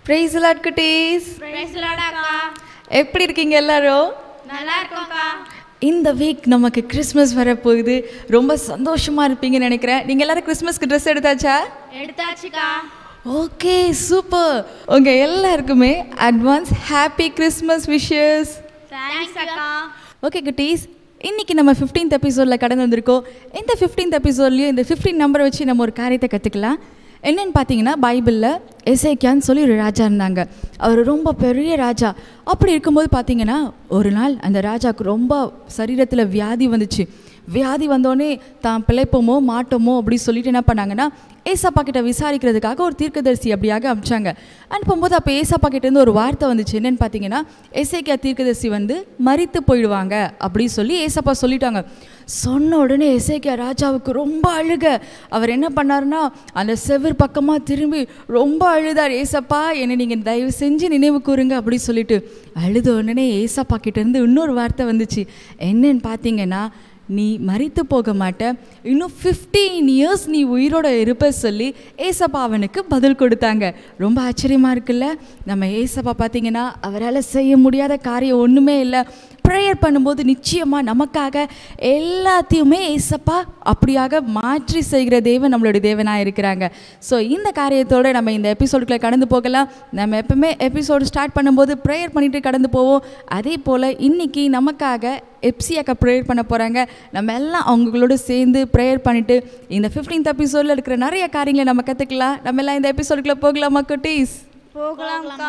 Price lot குட்டீஸ் price அக்கா எப்படி இருக்கீங்க எல்லாரும் நல்லா இருக்கோம்க்கா இந்த வீக் நமக்கு கிறிஸ்மஸ் வரப்போகுது ரொம்ப சந்தோஷமாக இருப்பீங்கன்னு நினைக்கிறேன் நீங்கள் எல்லாரும் கிறிஸ்மஸ்க்கு ட்ரெஸ் எடுத்தாச்சா எடுத்தாச்சுக்கா ஓகே சூப்பர் உங்கள் எல்லாருக்குமே advance happy Christmas wishes thanks அக்கா ஓகே குட்டீஸ் இன்னைக்கு நம்ம ஃபிஃப்டீன்த் எபிசோடில் கடந்து வந்திருக்கோம் இந்த ஃபிஃப்டீன்த் எபிசோட்லேயும் இந்த ஃபிஃப்டீன் நம்பரை வச்சு நம்ம ஒரு காரியத்தை கற்றுக்கலாம் என்னன்னு பார்த்தீங்கன்னா பைபிளில் எசேக்கியான்னு சொல்லி ஒரு ராஜா இருந்தாங்க அவர் ரொம்ப பெரிய ராஜா அப்படி இருக்கும்போது பார்த்தீங்கன்னா ஒரு நாள் அந்த ராஜாவுக்கு ரொம்ப சரீரத்தில் வியாதி வந்துச்சு வியாதி வந்தோடனே தான் பிழைப்போமோ மாட்டோமோ அப்படி சொல்லிட்டு என்ன பண்ணாங்கன்னா ஏசப்பா கிட்ட விசாரிக்கிறதுக்காக ஒரு தீர்க்கதரிசி அப்படியாக அனுப்பிச்சாங்க அனுப்பும்போது அப்போ ஏசப்பா கிட்டேருந்து ஒரு வார்த்தை வந்துச்சு என்னன்னு பார்த்தீங்கன்னா எசேக்கியா தீர்க்கதரிசி வந்து மரித்து போயிடுவாங்க அப்படி சொல்லி ஏசப்பா சொல்லிட்டாங்க சொன்ன உடனே எசேக்கியா ராஜாவுக்கு ரொம்ப அழுக அவர் என்ன பண்ணாருன்னா அந்த செவர் பக்கமாக திரும்பி ரொம்ப அழுதார் ஏசப்பா என்னை நீங்கள் தயவு செஞ்சு நினைவு கூறுங்க அப்படி சொல்லிட்டு அழுத உடனே ஏசப்பா கிட்டேருந்து இன்னொரு வார்த்தை வந்துச்சு என்னன்னு பார்த்தீங்கன்னா நீ மறித்து போக மாட்ட இன்னும் ஃபிஃப்டீன் இயர்ஸ் நீ உயிரோட இருப்ப சொல்லி ஏசப்பா அவனுக்கு பதில் கொடுத்தாங்க ரொம்ப ஆச்சரியமாக இருக்குல்ல நம்ம ஏசப்பா பார்த்தீங்கன்னா அவரால் செய்ய முடியாத காரியம் ஒன்றுமே இல்லை ப்ரேயர் பண்ணும்போது நிச்சயமாக நமக்காக எல்லாத்தையுமே ஏசப்பா அப்படியாக மாற்றி செய்கிற தேவன் நம்மளுடைய தேவனாக இருக்கிறாங்க ஸோ இந்த காரியத்தோடு நம்ம இந்த எபிசோடுக்குள்ளே கடந்து போகலாம் நம்ம எப்பவுமே எபிசோடு ஸ்டார்ட் பண்ணும்போது ப்ரேயர் பண்ணிட்டு கடந்து போவோம் அதே போல் இன்னைக்கு நமக்காக எப்சி அக்கா ப்ரேயர் பண்ண போகிறாங்க நம்ம எல்லாம் அவங்களோட சேர்ந்து ப்ரேயர் பண்ணிவிட்டு இந்த ஃபிஃப்டீன்த் எபிசோடில் இருக்கிற நிறைய காரியங்களை நம்ம கற்றுக்கலாம் நம்ம எல்லாம் இந்த எபிசோடுக்குள்ளே போகலாமா குட்டீஸ் போகலாம்க்கா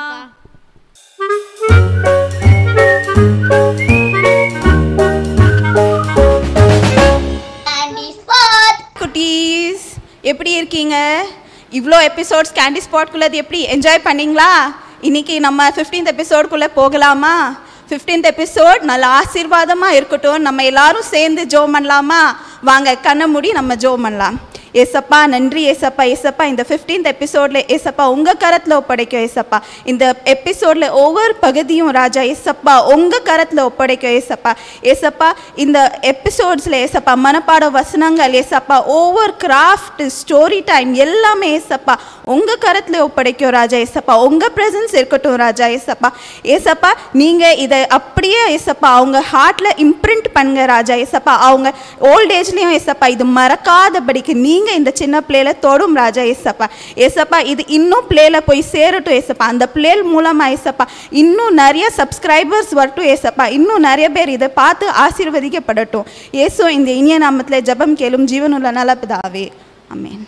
குட்டீஸ் எப்படி இருக்கீங்க இவ்வளோ எபிசோட்ஸ் கேண்டி ஸ்பாட்குள்ளது எப்படி என்ஜாய் பண்ணீங்களா இன்னைக்கு நம்ம ஃபிஃப்டீன்த் எபிசோடுக்குள்ளே போகலாமா ஃபிஃப்டீன்த் எபிசோட் நல்ல ஆசீர்வாதமாக இருக்கட்டும் நம்ம எல்லாரும் சேர்ந்து ஜோ பண்ணலாமா வாங்க கண்ணை மூடி நம்ம ஜோ பண்ணலாம் ஏசப்பா நன்றி ஏசப்பா ஏசப்பா இந்த ஃபிஃப்டீன்த் எபிசோடில் ஏசப்பா உங்கள் கரத்தில் ஒப்படைக்கும் ஏசப்பா இந்த எபிசோடில் ஒவ்வொரு பகுதியும் ராஜா ஏசப்பா உங்கள் கரத்தில் ஒப்படைக்கும் ஏசப்பா ஏசப்பா இந்த எபிசோட்ஸில் ஏசப்பா மனப்பாட வசனங்கள் ஏசப்பா ஒவ்வொரு கிராஃப்ட் ஸ்டோரி டைம் எல்லாமே ஏசப்பா உங்கள் கரத்தில் ஒப்படைக்கும் ராஜா ஏசப்பா உங்கள் ப்ரெசன்ஸ் இருக்கட்டும் ராஜா ஏசப்பா ஏசப்பா நீங்கள் இதை அப்படியே ஏசப்பா அவங்க ஹார்ட்டில் இம்ப்ரிண்ட் பண்ணுங்க ராஜா ஏசப்பா அவங்க ஓல்ட் ஏஜ்லேயும் ஏசப்பா இது மறக்காதபடிக்கு நீங்கள் இந்த சின்ன பிள்ளையில தொடும் ராஜா ஏசப்பா ஏசப்பா இது இன்னும் பிளேல போய் சேரட்டும் ஏசப்பா அந்த பிளேல் மூலமாக ஏசப்பா இன்னும் நிறைய சப்ஸ்கிரைபர்ஸ் வரட்டும் ஏசப்பா இன்னும் நிறைய பேர் இதை பார்த்து ஆசீர்வதிக்கப்படட்டும் ஏசோ இந்த இனிய நாமத்தில் ஜெபம் கேளும் ஜீவனுள்ள நல்ல பிதாவே அமேன்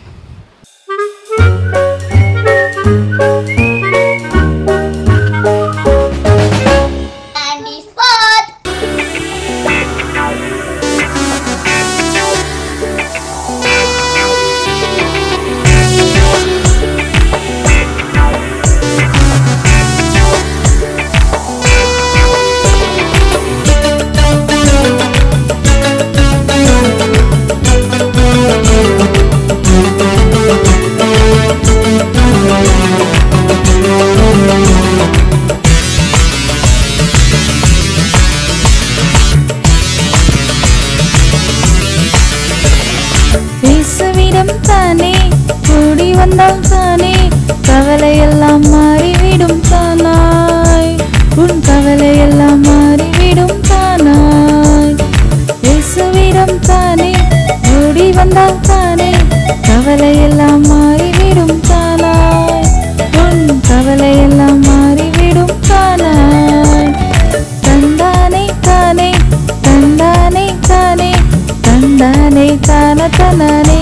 இயேசுவிடம் தானே கூடி வந்தால் தானே கவலையெல்லாம் மாறிவிடும் தானாய் உன் கவலையெல்லாம் மாறிவிடும் தானாய் இயேசுவிடம் தானே கூடி வந்தால் தானே கவலையெல்லாம் மாறிவிடும் தானாய் உன் கவலையெல்லாம் மாறிவிடும் தானாய் தந்தானே தானே தந்தானே தானே தந்தானே தான தனானே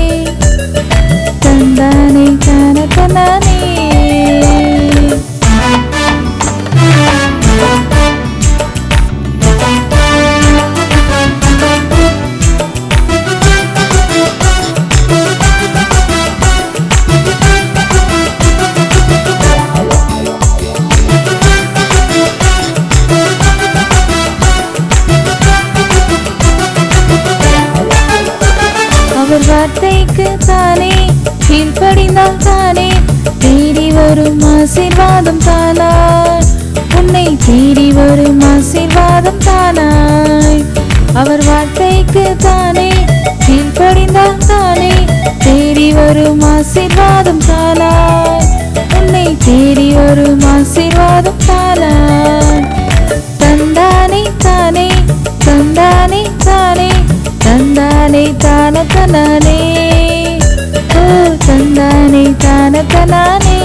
தந்தானே தான தனானே அவர் வார்த்தைக்கு தானே கீழ்ப்படிந்தால் தானே தேடி வரும் ஆசீர்வாதம் தானாய் உன்னை தேடி வரும் ஆசீர்வாதம் தானாய் அவர் வார்த்தைக்கு தானே கீழ்ப்படிந்தால் தானே தேடி வரும் ஆசீர்வாதம் தானாய் உன்னை தேடி தான தனானே ஓ தந்தானே தான தனானே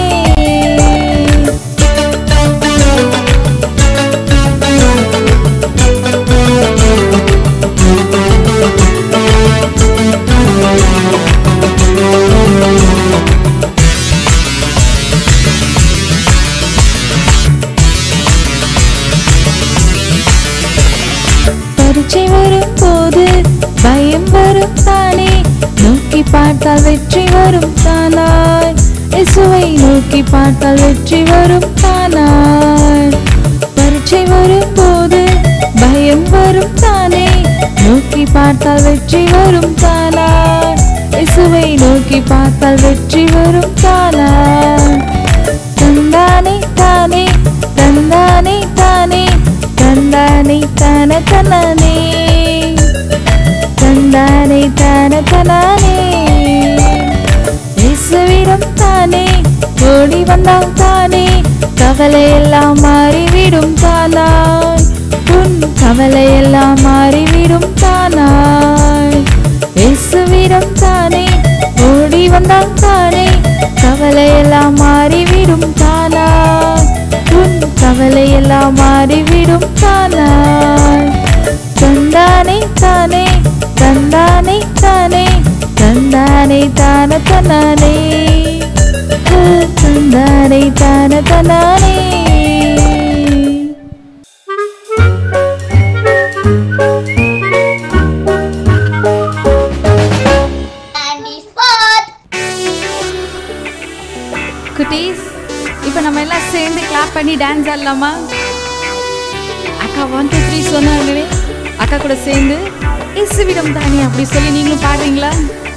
பரீட்சை வரும் போது பயம் வரும் தானே நோக்கி பார்த்தால் வெற்றி வரும் தானாய் இசுவை நோக்கி பார்த்தால் வெற்றி வரும் தானாய் பரீட்சை வரும் போது பயம் வரும் தானே நோக்கி பார்த்தால் வெற்றி வரும் தானாய் இசுவை நோக்கி பார்த்தால் வெற்றி வரும் தானாய் தந்தானே தானே தந்தானே தானே தந்தானே தான தனானே தந்தானே தான தனானே இயேசுவிடம் தானே ஓடி வந்தால் தானே கவலை எல்லாம் மாறிவிடும் தானாய் உன் கவலை எல்லாம் மாறிவிடும் தானாய் இயேசுவிடம் தானே ஓடி வந்தால் தானே கவலை எல்லாம் மாறிவிடும் தானாய் உன் கவலை எல்லாம் மாறிவிடும் தானாய் தந்தானே தானே தந்தானே தானே தந்தானே தான தனானே தந்தானே தான தனானே Candy spot. குட்டீஸ் இப்போ நம்ம எல்லாம் சேர்ந்து கிளாப் பண்ணி டான்ஸ் ஆடலாமா அக்கா ஒன் டூ த்ரீ சொன்னாங்களே அக்கா கூட சேர்ந்து இசுவிடம் தானே அப்படி சொல்லி நீங்களும் பாடுறீங்களா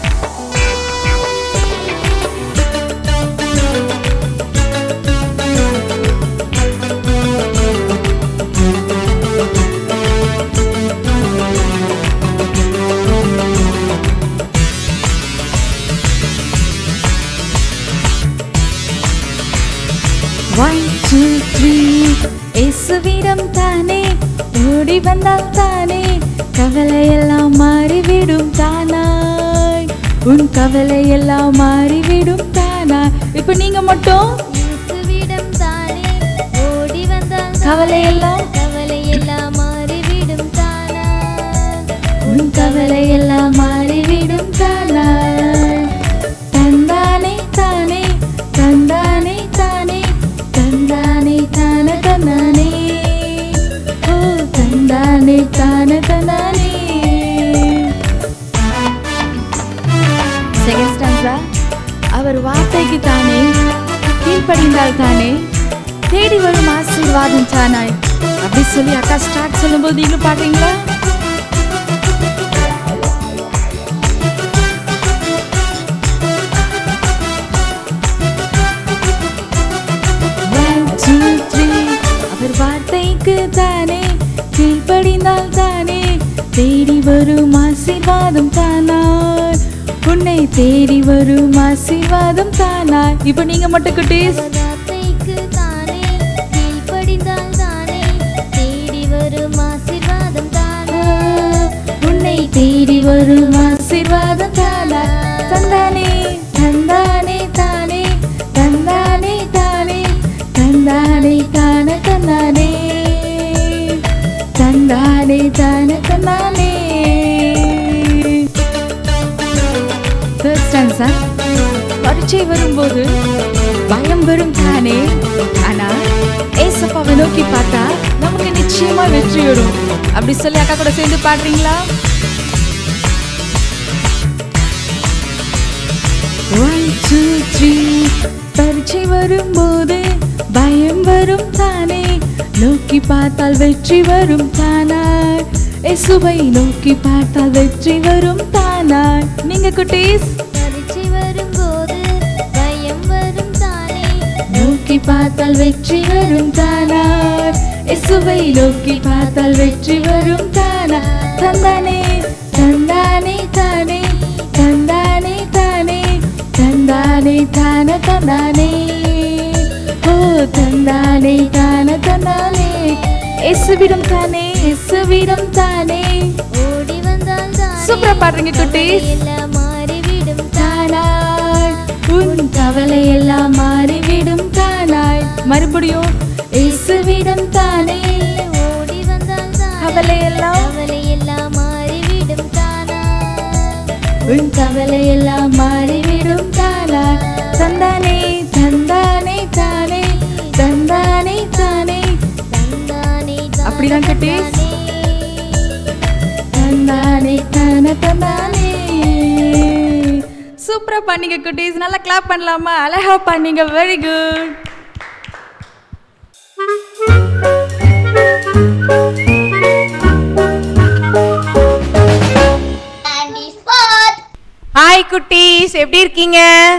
ஒன் டூ த்ரீ இயேசுவிடம் தானே ஓடி வந்தால் தானே கவலையெல்லாம் மாறிவிடும் தானாய் உன் கவலையெல்லாம் மாறிவிடும் தானாய் இப்போ நீங்க மட்டும் இயேசுவிடம் தானே ஓடி வந்தால் கவலையெல்லாம் கவலையெல்லாம் மாறிவிடும் தானா உன் கவலையெல்லாம் மாறிவிடும் தானாய் தந்தானே தானே தந்தானே தானே தந்தானே தான தந்தானே ஓ தந்தானே தான தந்தானே செகண்ட் ஸ்டான்ஸா அவர் வார்த்தைக்கு தானே கீழ்ப்படிந்தால் தானே தேடி வரும் ஆசீர்வாதம் தானாய் அப்படி சொல்லி அக்கா ஸ்டார்ட் சொல்லும்போது நீங்களும் பாடுறீங்களா One, two, three. அவர் வார்த்தைக்கு தானே கீழ்ப்படிந்தால் தானே தேடி வரும் ஆசீர்வாதம் தானாய் உன்னை தேடி வரும் ஆசீர்வாதம் தானாய் இப்போ நீங்க மட்டும் குட்டீஸ் அவர் வார்த்தைக்கு தானே கீழ்ப்படிந்தால் தானே தேடி வரும் ஆசீர்வாதம் தானா உன்னை தேடி வரும் ஆசீர்வாதம் தானா தந்தானே தந்தானே தானே தந்தானே தானே தந்தானே தான தந்தானே தந்தானே தான தந்தானே Third stanza. பரீட்சை வரும்போது பயம் வரும் தானே ஆனா ஏசப்பாவை நோக்கி பார்த்தா நமக்கு நிச்சயமா வெற்றி வரும் அப்படி சொல்லி அக்கா கூட சேர்ந்து பாடுறீங்களா ஒன் டூ த்ரீ பரீட்சை வரும்போது பயம் வரும் தானே நோக்கி பார்த்தால் வெற்றி வரும் தானாய் இயேசுவை நோக்கி பார்த்தால் வெற்றி வரும் தானாய் நீங்க குட்டீஸ் பரீட்சை வரும்போது பயம் வரும் தானே நோக்கி பார்த்தால் வெற்றி வரும் தானார் இசுவை நோக்கி பார்த்தால் வெற்றி வரும் தானா தந்தானே தந்தானே தானே தந்தானே தானே தந்தானே தான தந்தானே ஓ தந்தானே தான தந்தானே இசுவிடம் தானே இசுவிடம் தானே ஓடி வந்தால் தானே சூப்பரா பாடுறீங்க குட்டீஸ் எல்லாம் மாறிவிடும் தானாய் உன் கவலை எல்லாம் மாறிவிடும் தானாய் மறுபடியும் இயேசுவிடம் தானே ஓடி வந்தால் தானே கவலை எல்லாம் கவலை எல்லாம் மாறிவிடும் தானா உன் கவலை எல்லாம் மாறிவிடும் தானாய் தந்தானே தந்தானே தானே தந்தானே தானே தந்தானே அப்படிதான் குட்டீஸ். தந்தானே தான தந்தானே சூப்பரா பண்ணீங்க குட்டீஸ் நல்லா கிளாப் பண்ணலாமா அழகா பண்ணீங்க very good Candy spot. Hi குட்டீஸ் எப்படி இருக்கீங்க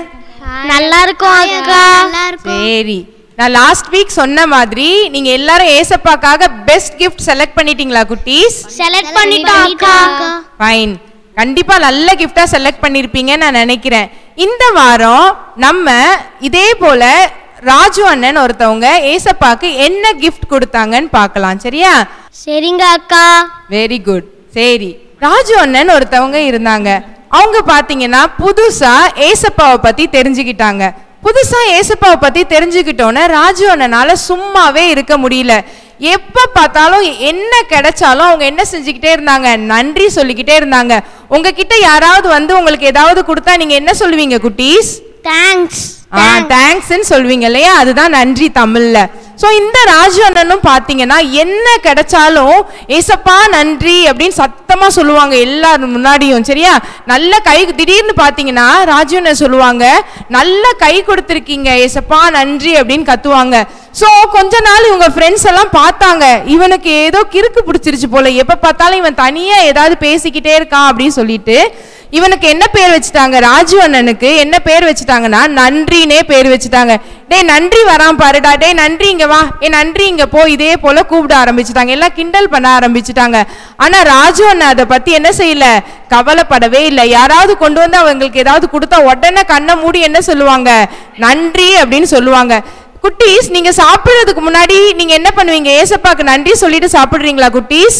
நல்லா இருக்கும் அக்கா நல்லா இருக்கும் சரி நான் லாஸ்ட் வீக் சொன்ன மாதிரி நீங்க எல்லாரும் ஏசப்பாக்காக பெஸ்ட் கிஃப்ட் செலக்ட் பண்ணிட்டீங்களா குட்டீஸ் செலக்ட் பண்ணிட்டோம் அக்கா ஃபைன் கண்டிப்பா நல்ல கிஃப்டா செலக்ட் பண்ணிருப்பீங்கன்னு நான் நினைக்கிறேன் இந்த வாரம் நம்ம இதே போல ராஜு அண்ணன் ஒருத்தவங்க ஏசப்பாக்கு என்ன கிஃப்ட் கொடுத்தாங்கன்னு பார்க்கலாம் சரியா சரிங்க அக்கா வெரி குட் சரி ராஜு அண்ணன் ஒருத்தவங்க இருந்தாங்க அவங்க பாத்தீங்கன்னா புதுசா ஏசப்பாவை பத்தி தெரிஞ்சுக்கிட்டாங்க புதுசா ஏசப்பாவை பத்தி தெரிஞ்சுக்கிட்டோன்னே ராஜு அண்ணனால சும்மாவே இருக்க முடியல எப்ப பார்த்தாலும் என்ன கிடைச்சாலும் அவங்க என்ன செஞ்சுக்கிட்டே இருந்தாங்க நன்றி சொல்லிக்கிட்டே இருந்தாங்க உங்ககிட்ட யாராவது வந்து உங்களுக்கு ஏதாவது கொடுத்தா நீங்க என்ன சொல்லுவீங்க குட்டீஸ் தேங்க்ஸ் ஆ தேங்க்ஸ்ன்னு சொல்வீங்க இல்லையா அதுதான் நன்றி தமிழ்ல சோ இந்த ராஜு அண்ணனும் பாத்தீங்கன்னா என்ன கிடைச்சாலும் ஏசப்பா நன்றி அப்படின்னு சத்தமா சொல்லுவாங்க எல்லாரும் முன்னாடியும் சரியா நல்ல கை திடீர்னு பாத்தீங்கன்னா ராஜு அண்ணன் சொல்லுவாங்க நல்ல கை கொடுத்துருக்கீங்க ஏசப்பா நன்றி அப்படின்னு கத்துவாங்க சோ கொஞ்ச நாள் இவங்க ஃப்ரெண்ட்ஸ் எல்லாம் பார்த்தாங்க இவனுக்கு ஏதோ கிறுக்கு பிடிச்சிருச்சு போல எப்ப பார்த்தாலும் இவன் தனியா ஏதாவது பேசிக்கிட்டே இருக்கான் அப்படின்னு சொல்லிட்டு இவனுக்கு என்ன பேர் வச்சுட்டாங்க ராஜு அண்ணனுக்கு என்ன பேர் வச்சுட்டாங்கன்னா நன்றினே பேர் வச்சுட்டாங்க டேய் நன்றி வரான் பாருடா டேய் நன்றி இங்க வா ஏ நன்றி இங்க போ இதே போல கூப்பிட ஆரம்பிச்சுட்டாங்க எல்லாம் கிண்டல் பண்ண ஆரம்பிச்சுட்டாங்க ஆனா ராஜு அண்ணன் அதை பத்தி என்ன செய்யல கவலைப்படவே இல்லை யாராவது கொண்டு வந்து அவங்களுக்கு ஏதாவது கொடுத்தா உடனே கண்ணை மூடி என்ன சொல்லுவாங்க நன்றி அப்படின்னு சொல்லுவாங்க குட்டீஸ் நீங்க சாப்பிடுறதுக்கு முன்னாடி நீங்க என்ன பண்ணுவீங்க ஏசப்பாக்கு நன்றி சொல்லிட்டு சாப்பிடுறீங்களா குட்டீஸ்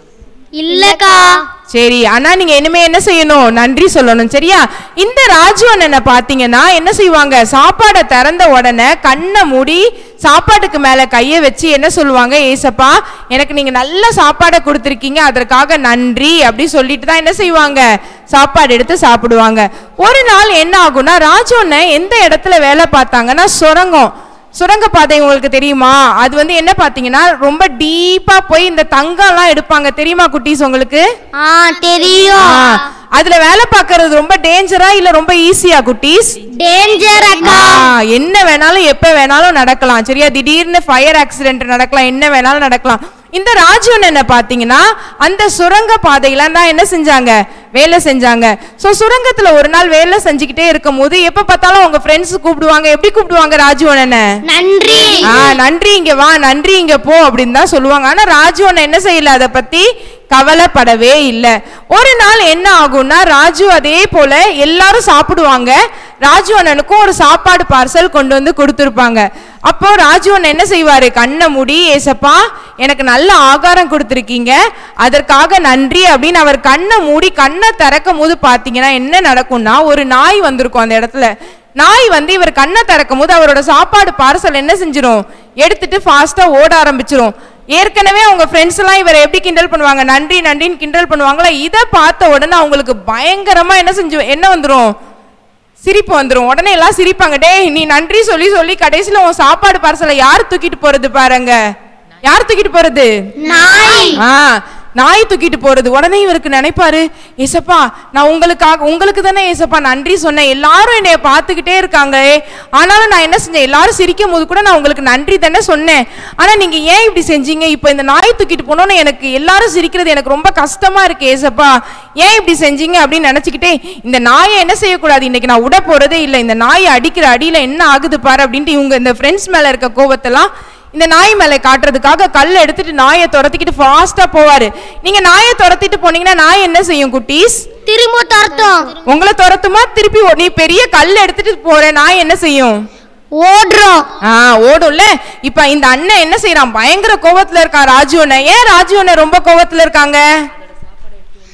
இல்லக்கா சரி ஆனா நீங்க இனிமே என்ன செய்யணும் நன்றி சொல்லணும் சரியா இந்த ராஜு அண்ணனை பாத்தீங்கன்னா என்ன செய்வாங்க சாப்பாடை திறந்த உடனே கண்ணை மூடி சாப்பாட்டுக்கு மேல கையை வச்சு என்ன சொல்லுவாங்க ஏசப்பா எனக்கு நீங்க நல்ல சாப்பாடை கொடுத்துருக்கீங்க அதற்காக நன்றி அப்படி சொல்லிட்டு தான் என்ன செய்வாங்க சாப்பாடு எடுத்து சாப்பிடுவாங்க ஒரு நாள் என்ன ஆகும்னா ராஜு அண்ணன் எந்த இடத்துல வேலை பார்த்தாங்கன்னா சுரங்கம் சுரங்கப்பாதை உங்களுக்கு தெரியுமா அது வந்து என்ன பார்த்தீங்கன்னா ரொம்ப டீப்பா போய் இந்த தங்கம்லாம் எடுப்பாங்க தெரியுமா குட்டீஸ் உங்களுக்கு ஆ தெரியும் ஆ, அதுல வேலை பார்க்கறது ரொம்ப டேஞ்சரா இல்ல ரொம்ப ஈஸியா குட்டீஸ் டேஞ்சர் அக்கா ஆ, என்ன வேணாலும் எப்ப வேணாலும் நடக்கலாம் சரியா திடீர்னு ஃபயர் ஆக்சிடென்ட் நடக்கலாம் என்ன வேணாலும் நடக்கலாம் இந்த ராஜுவன் என்ன பாத்தீங்கன்னா அந்த சுரங்க பாதையில தான் என்ன செஞ்சாங்க வேலை செஞ்சாங்க சோ சுரங்கத்துல ஒரு நாள் வேலை செஞ்சுக்கிட்டே இருக்கும் போது எப்ப பார்த்தாலும் உங்க ஃப்ரெண்ட்ஸ் கூப்பிடுவாங்க எப்படி கூப்பிடுவாங்க ராஜுவன் நன்றி ஆ நன்றி இங்க வா நன்றி இங்க போ அப்படின்னு தான் சொல்லுவாங்க ஆனா ராஜு அண்ணன் என்ன செய்யல அதை பத்தி கவலைப்படவே இல்லை ஒரு நாள் என்ன ஆகும்னா ராஜு அதே போல எல்லாரும் சாப்பிடுவாங்க ராஜு அண்ணனுக்கும் ஒரு சாப்பாடு பார்சல் கொண்டு வந்து கொடுத்துருப்பாங்க அப்போ ராஜு அண்ணன் என்ன செய்வாரு கண்ணை மூடி ஏசப்பா எனக்கு நல்ல ஆகாரம் கொடுத்துருக்கீங்க அதற்காக நன்றி அப்படின்னு அவர் கண்ணை மூடி கண்ணை திறக்கும் போது பார்த்தீங்கன்னா என்ன நடக்கும்னா ஒரு நாய் வந்திருக்கும் அந்த இடத்துல நாய் வந்து இவர் கண்ணை திறக்கும் போது அவரோட சாப்பாடு பார்சல் என்ன செஞ்சிரும் எடுத்துட்டு ஃபாஸ்டா ஓட ஆரம்பிச்சிரும் ஏற்கனவே அவங்க ஃப்ரெண்ட்ஸ் எல்லாம் இவரை எப்படி கிண்டல் பண்ணுவாங்க நன்றி நன்றின்னு கிண்டல் பண்ணுவாங்களா இதை பார்த்த உடனே அவங்களுக்கு பயங்கரமா என்ன செஞ்சு என்ன வந்துரும் சிரிப்பு வந்துரும் உடனே எல்லாம் சிரிப்பாங்க டேய் நீ நன்றி சொல்லி சொல்லி கடைசியில உன் சாப்பாடு பார்சலை யார் தூக்கிட்டு போறது பாருங்க யார் தூக்கிட்டு போறது நாய் ஆ நாய் தூக்கிட்டு போறது உடனே இவருக்கு நினைப்பாரு ஏசப்பா நான் உங்களுக்காக உங்களுக்கு தானே ஏசப்பா நன்றி சொன்னேன் எல்லாரும் என்னைய பார்த்துக்கிட்டே இருக்காங்களே ஆனாலும் நான் என்ன செஞ்சேன் எல்லாரும் சிரிக்கும் போது கூட நான் உங்களுக்கு நன்றி தானே சொன்னேன் ஆனா நீங்க ஏன் இப்படி செஞ்சீங்க இப்போ இந்த நாய் தூக்கிட்டு போனோன்னு எனக்கு எல்லாரும் சிரிக்கிறது எனக்கு ரொம்ப கஷ்டமா இருக்கு ஏசப்பா ஏன் இப்படி செஞ்சீங்க அப்படின்னு நினைச்சுக்கிட்டே இந்த நாயை என்ன செய்யக்கூடாது இன்னைக்கு நான் விட போறதே இல்லை இந்த நாயை அடிக்கிற அடியில என்ன ஆகுது பாரு அப்படின்ட்டு இவங்க இந்த ஃப்ரெண்ட்ஸ் மேல இருக்க கோவத்தெல்லாம் இந்த நாய் மேலே காட்டுறதுக்காக கல் எடுத்துட்டு நாயை துரத்திக்கிட்டு ஃபாஸ்டா போவாரு நீங்க நாயை துரத்திட்டு போனீங்கன்னா நாய் என்ன செய்யும் குட்டீஸ் திரும்ப தரட்டும் உங்களை துரத்துமா திருப்பி ஓ- நீ பெரிய கல் எடுத்துட்டு போற நாய் என்ன செய்யும் ஓடுறோம் ஆ ஓடும்ல இப்ப இந்த அண்ணன் என்ன செய்யறான் பயங்கர கோவத்துல இருக்கான் ராஜு அண்ணன் ஏன் ராஜு அண்ணன் ரொம்ப கோவத்துல இருக்காங்க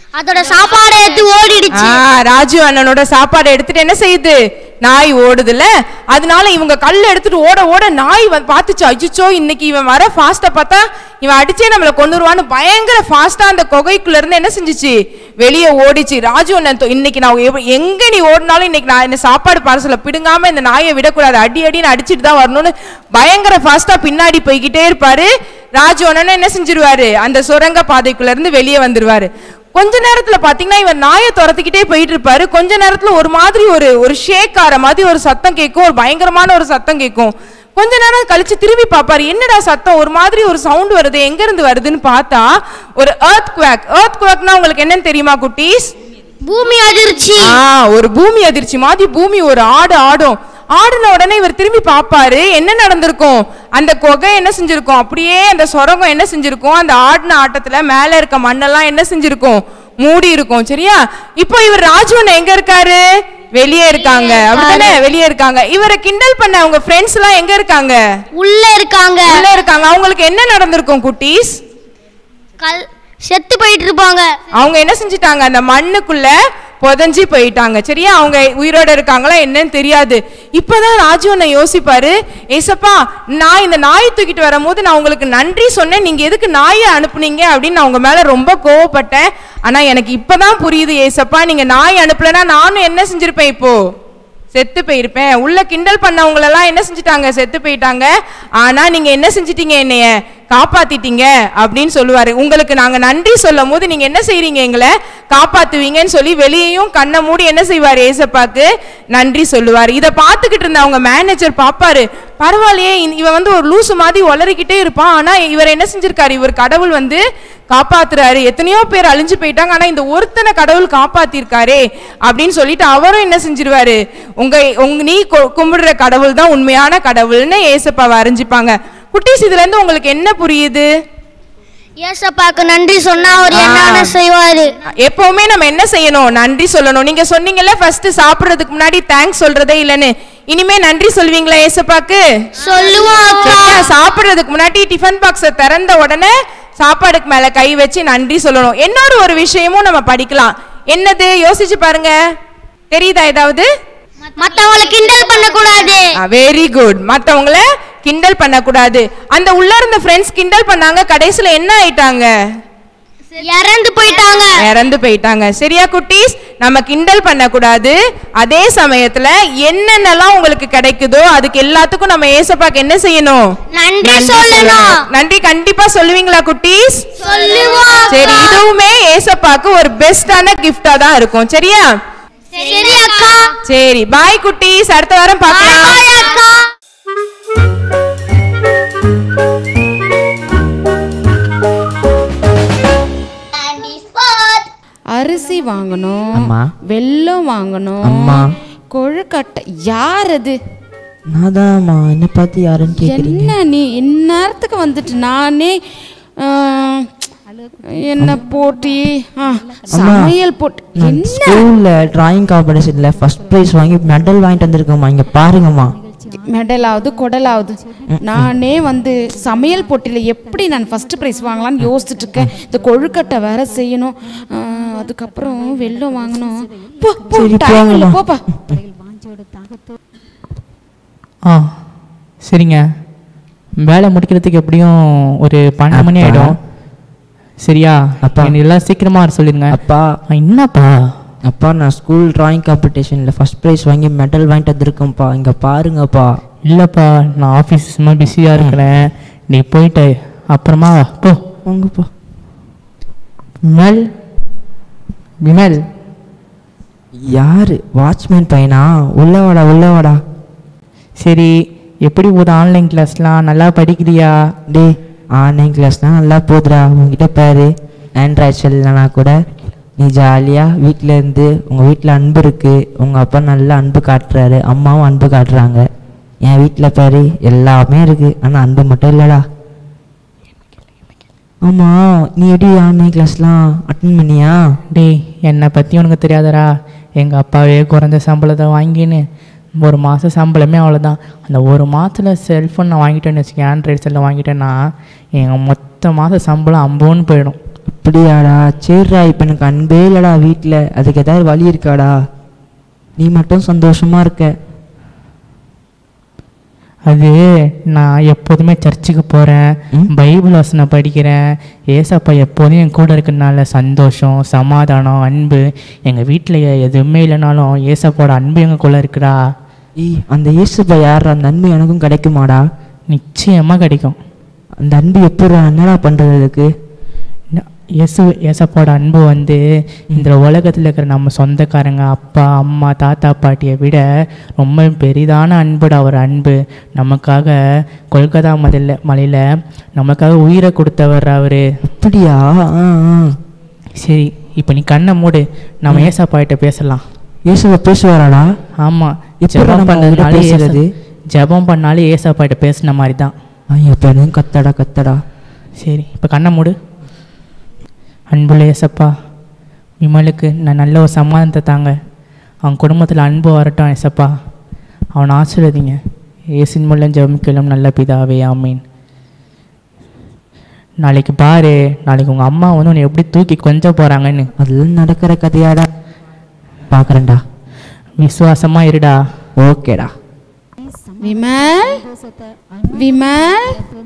அதோட சாப்பாடை எடுத்து ஓடிடுச்சு ஆ, ராஜு அண்ணனோட சாப்பாடை எடுத்துட்டு என்ன செய்யுது நாய் ஓடுதுல அதனால இவங்க கல் எடுத்துட்டு ஓட ஓட நாய் வந்து பார்த்துச்சு அஜிச்சோ இன்னைக்கு இவன் வர ஃபாஸ்ட்டை பார்த்தா இவன் அடிச்சே நம்மளை கொண்டுருவான்னு பயங்கர ஃபாஸ்டா அந்த குகைக்குள்ள இருந்து என்ன செஞ்சுச்சு வெளியே ஓடிச்சு ராஜு அண்ணன் தொ- இன்னைக்கு நான் எவ- எங்க நீ ஓடினாலும் இன்னைக்கு நான் இந்த சாப்பாடு பார்சல பிடுங்காம இந்த நாயை விடக்கூடாது அடி அடின்னு அடிச்சிட்டு தான் வரணும்னு பயங்கர ஃபாஸ்டா பின்னாடி போய்கிட்டே இருப்பாரு ராஜு அண்ணன் என்ன செஞ்சிருவாரு அந்த சுரங்க பாதைக்குள்ள இருந்து வெளியே வந்துருவாரு கொஞ்ச நேரத்துல பாத்தீங்கன்னா இவன் நாயை துரத்திக்கிட்டே போயிட்டு இருப்பாரு கொஞ்ச நேரத்துல ஒரு மாதிரி ஒரு ஒரு ஷேக் ஆற மாதிரி ஒரு சத்தம் கேட்கும் ஒரு பயங்கரமான ஒரு சத்தம் கேட்கும் கொஞ்ச நேரம் கழிச்சு திரும்பி பார்ப்பாரு என்னடா சத்தம் ஒரு மாதிரி ஒரு சவுண்ட் வருது எங்க இருந்து வருதுன்னு பார்த்தா ஒரு எர்த் குவாக் எர்த் குவாக்னா உங்களுக்கு என்னன்னு தெரியுமா குட்டீஸ் பூமி அதிர்ச்சி ஆ ஒரு பூமி அதிர்ச்சி மாதிரி பூமி ஒரு ஆடு ஆடும் ஆடின உடனே இவர் திரும்பி பார்ப்பாரு என்ன நடந்திருக்கும் அந்த குகை என்ன செஞ்சிருக்கும் அப்படியே அந்த சொரகம் என்ன செஞ்சிருக்கும் அந்த ஆடின ஆட்டத்துல மேல இருக்க மண்ணெல்லாம் என்ன செஞ்சிருக்கும் மூடி இருக்கும் சரியா இப்போ இவர் ராஜுவன் எங்க இருக்காரு வெளியே இருக்காங்க அப்படித்தானே வெளியே இருக்காங்க இவரை கிண்டல் பண்ண அவங்க ஃப்ரெண்ட்ஸ் எல்லாம் எங்க இருக்காங்க உள்ள இருக்காங்க உள்ள இருக்காங்க அவங்களுக்கு என்ன நடந்திருக்கும் குட்டீஸ் கல் செத்து போயிட்டு இருப்பாங்க அவங்க என்ன செஞ்சிட்டாங்க அந்த மண்ணுக்குள்ள புதஞ்சு போயிட்டாங்க சரியா அவங்க உயிரோட இருக்காங்களா என்னன்னு தெரியாது இப்பதான் ராஜு அண்ணா யோசிப்பாரு ஏசப்பா நான் இந்த நாயை தூக்கிட்டு வரும்போது நான் உங்களுக்கு நன்றி சொன்னேன் நீங்க எதுக்கு நாயை அனுப்புனீங்க அப்படின்னு நான் உங்க மேல ரொம்ப கோவப்பட்டேன் ஆனா எனக்கு இப்பதான் புரியுது ஏசப்பா நீங்க நாய் அனுப்பலைன்னா நானும் என்ன செஞ்சிருப்பேன் இப்போ செத்து போயிருப்பேன் உள்ள கிண்டல் பண்ணவங்களெல்லாம் என்ன செஞ்சுட்டாங்க செத்து போயிட்டாங்க ஆனா நீங்க என்ன செஞ்சிட்டீங்க என்னைய காப்பாத்திட்டீங்க அப்படின்னு சொல்லுவாரு உங்களுக்கு நாங்க நன்றி சொல்லும் போது நீங்க என்ன செய்றீங்க எங்களை காப்பாத்துவீங்கன்னு சொல்லி வெளியேயும் கண்ணை மூடி என்ன செய்வாரு ஏசப்பாக்கு நன்றி சொல்லுவாரு இதை பார்த்துக்கிட்டு இருந்த அவங்க மேனேஜர் பாப்பாரு பரவாயில்லையே இந்த- இவன் வந்து ஒரு லூசு மாதிரி உளறிக்கிட்டே இருப்பான் ஆனா இவர் என்ன செஞ்சிருக்காரு இவர் கடவுள் வந்து காப்பாத்துறாரு எத்தனையோ பேர் அழிஞ்சு போயிட்டாங்க ஆனா இந்த ஒருத்தனை கடவுள் காப்பாத்திருக்காரே அப்படின்னு சொல்லிட்டு அவரும் என்ன செஞ்சிருவாரு உங்க உங்க நீ கு- கும்பிடுற கடவுள் தான் உண்மையான கடவுள்னு ஏசப்பாவை அறிஞ்சுப்பாங்க குட்டீஸ் இதுல இருந்து உங்களுக்கு என்ன புரியுது ஏசப்பாக்கு நன்றி சொன்னா அவர் என்னென்ன செய்வாரு எப்பவுமே நம்ம என்ன செய்யணும் நன்றி சொல்லணும் நீங்க சொன்னீங்கல்ல ஃபர்ஸ்ட் சாப்பிடுறதுக்கு முன்னாடி தேங்க்ஸ் சொல்றதே இல்லைன்னு இனிமே நன்றி சொல்வீங்களா ஏசப்பாக்கு சொல்லுவோம் அக்கா சரியா? சாப்பிடுறதுக்கு முன்னாடி டிஃபன் பாக்ஸை திறந்த உடனே சாப்பாடுக்கு மேல கை வச்சு நன்றி சொல்லணும் இன்னொரு ஒரு விஷயமும் நம்ம படிக்கலாம் என்னது யோசிச்சு பாருங்க தெரியுதா ஏதாவது மத்தவங்கள கிண்டல் பண்ண கூடாது வெரி குட் மத்தவங்கள கிண்டல் பண்ணக்கூடாது அந்த உள்ள இருந்த ஃப்ரெண்ட்ஸ் கிண்டல் பண்ணாங்க கடைசியில என்ன ஆயிட்டாங்க இறந்து போயிட்டாங்க இறந்து போயிட்டாங்க சரியா குட்டீஸ் நம்ம கிண்டல் பண்ணக்கூடாது அதே சமயத்துல என்னென்னலாம் உங்களுக்கு கிடைக்குதோ அதுக்கு எல்லாத்துக்கும் நம்ம ஏசப்பாக்கு என்ன செய்யணும் நன்றி சொல்லணும் நன்றி கண்டிப்பா சொல்லுவீங்களா குட்டீஸ் சொல்லுவோம் சரி அக்கா. இதுவுமே ஏசப்பாக்கு ஒரு பெஸ்டான கிஃப்டா தான் இருக்கும் சரியா சரி அக்கா சரி பாய் குட்டீஸ் அடுத்த வாரம் பார்க்கலாம் பாய் அக்கா Candy spot. அரிசி வாங்கணும் அம்மா. வெல்லம் வாங்கணும் அம்மா. கொழுக்கட்டை யார் அது நான் தான்மா என்னை பார்த்து யாருன்னு கேட்குறீங்க என்ன நீ இந்நேரத்துக்கு வந்துட்டு நானே ஆ, என்ன போட்டி ஆ, சமையல் போட்டி நான் என்ன ஸ்கூலில் டிராயிங் காம்படிஷனில் ஃபர்ஸ்ட் ப்ரைஸ் வாங்கி மெடல் வாங்கிட்டு வந்திருக்கேம்மா இங்கே பாருங்கம்மா மெடலாவது கொடலாவது நானே வந்து சமையல் போட்டியில் எப்படி நான் ஃபர்ஸ்ட் ப்ரைஸ் வாங்கலாம்னு யோசிச்சுட்டு இருக்கேன் இந்த கொழுக்கட்டை வேற செய்யணும் ஆ, அதுக்கப்புறம் வெல்லம் வாங்கணும் போ போ சரி, time இல்ல, போங்கம்மா. போப்பா ஆ சரிங்க வேலை முடிக்கிறதுக்கு எப்படியும் ஒரு பன்னெண்டு மணி அப்பா. ஆகிடும் சரியா அப்பா. எனக்கு எல்லாம் சீக்கிரமாக வர சொல்லிடுங்க அப்பா ஆ, என்னப்பா அப்பா நான் ஸ்கூல் டிராயிங் காம்படிஷனில் ஃபர்ஸ்ட் ப்ரைஸ் வாங்கி மெடல் வாங்கிட்டு வந்திருக்கேன்ப்பா இங்கே பாருங்கப்பா இல்லைப்பா நான் ஆஃபீஸ் சும்மா பிஸியாக இருக்கிறேன் நீ போயிட்டு அப்புறமா வா. போ வாங்கப்பா விமல் விமல் யாரு வாட்ச்மேன் பையனா உள்ள வாடா உள்ள வாடா சரி எப்படி போகுது ஆன்லைன் கிளாஸ்லாம் நல்லா படிக்கிறியா டேய் ஆன்லைன் கிளாஸ்னால் நல்லா போகுதுடா உங்ககிட்ட பாரு ஆண்ட்ராய்ட் செல்லனா கூட நீ ஜாலியாக வீட்டில் இருந்து உங்கள் வீட்டில் அன்பு இருக்குது உங்கள் அப்பா நல்லா அன்பு காட்டுறாரு அம்மாவும் அன்பு காட்டுறாங்க என் வீட்டில் பாரு எல்லாமே இருக்குது ஆனால் அன்பு மட்டும் இல்லைடா ஆமாம் நீ எப்படி ஆன்லைன் கிளாஸ்லாம் அட்டன் பண்ணியா டேய் என்னை பற்றி உனக்கு தெரியாதடா எங்கள் அப்பாவே குறைஞ்ச சம்பளத்தை வாங்கின்னு ஒரு மாதம் சம்பளமே அவ்வளோதான் அந்த ஒரு மாதத்தில் செல்ஃபோன் நான் வாங்கிட்டேன்னு வச்சுக்கேன் ஆண்ட்ராய்டு செல்லை வாங்கிட்டேன்னா எங்கள் மொத்த மாத சம்பளம் அம்போன்னு போயிடும் அப்படியாடா சரிடா இப்போ எனக்கு அன்பே இல்லைடா வீட்டில் அதுக்கு ஏதாவது வழி இருக்காடா நீ மட்டும் சந்தோஷமா இருக்க அது நான் எப்போதுமே சர்ச்சுக்கு போகிறேன் ம். பைபிள் வசனம் படிக்கிறேன் ஏசப்பா எப்போதும் என் கூட இருக்கனால சந்தோஷம் சமாதானம் அன்பு எங்கள் வீட்டில் எதுவுமே இல்லைனாலும் ஏசப்பாவோட அன்பு எங்களுக்குள்ளே இருக்குடா ஏய் அந்த இயேசுப்பா யார் அந்த அன்பு எனக்கும் கிடைக்குமாடா நிச்சயமாக கிடைக்கும் அந்த அன்பு எப்படி என்னடா பண்ணுறது அதுக்கு ந- இயேசு ஏசப்பாவோட அன்பு வந்து இந்த உலகத்தில் இருக்கிற நம்ம சொந்தக்காரங்க அப்பா அம்மா தாத்தா பாட்டியை விட ரொம்ப பெரிதான அன்புடா அவர் அன்பு நமக்காக கொல்கத்தா மலையில் மலையில் நமக்காக உயிரை கொடுத்தவர் அவர் அப்படியா ஆ ஆ சரி இப்போ நீ கண்ணை மூடு நம்ம ஏசப்பாகிட்ட பேசலாம் இயேசுவை பேசுவாராடா ஆமாம் எப்படிடா ஜெபம் நம்ம அவர்கிட்ட பண்ணதுனாலே பேசுறது? ஏச- ஜெபம் பண்ணாலே ஏசப்பாகிட்ட பேசின மாதிரி தான் ஐயா பேரும் கத்தடா கத்தடா சரி இப்போ கண்ணை மூடு அன்புள்ள ஏசப்பா விமலுக்கு நான் நல்ல ஒரு சமாதானத்தை தாங்க அவன் குடும்பத்தில் அன்பு வரட்டும் ஏசப்பா அவனை ஆசீர்வதிங்க இயேசின் மூலம் ஜெபிக்கலாம் நல்ல பிதாவே ஆமீன் நாளைக்கு பாரு நாளைக்கு உங்கள் அம்மா வந்து உன்னை எப்படி தூக்கி கொஞ்ச போகிறாங்கன்னு அதெல்லாம் நடக்கிற கதையாடா பார்க்குறேன்டா விசுவாசமாக இருடா ஓகேடா விமல் விமல்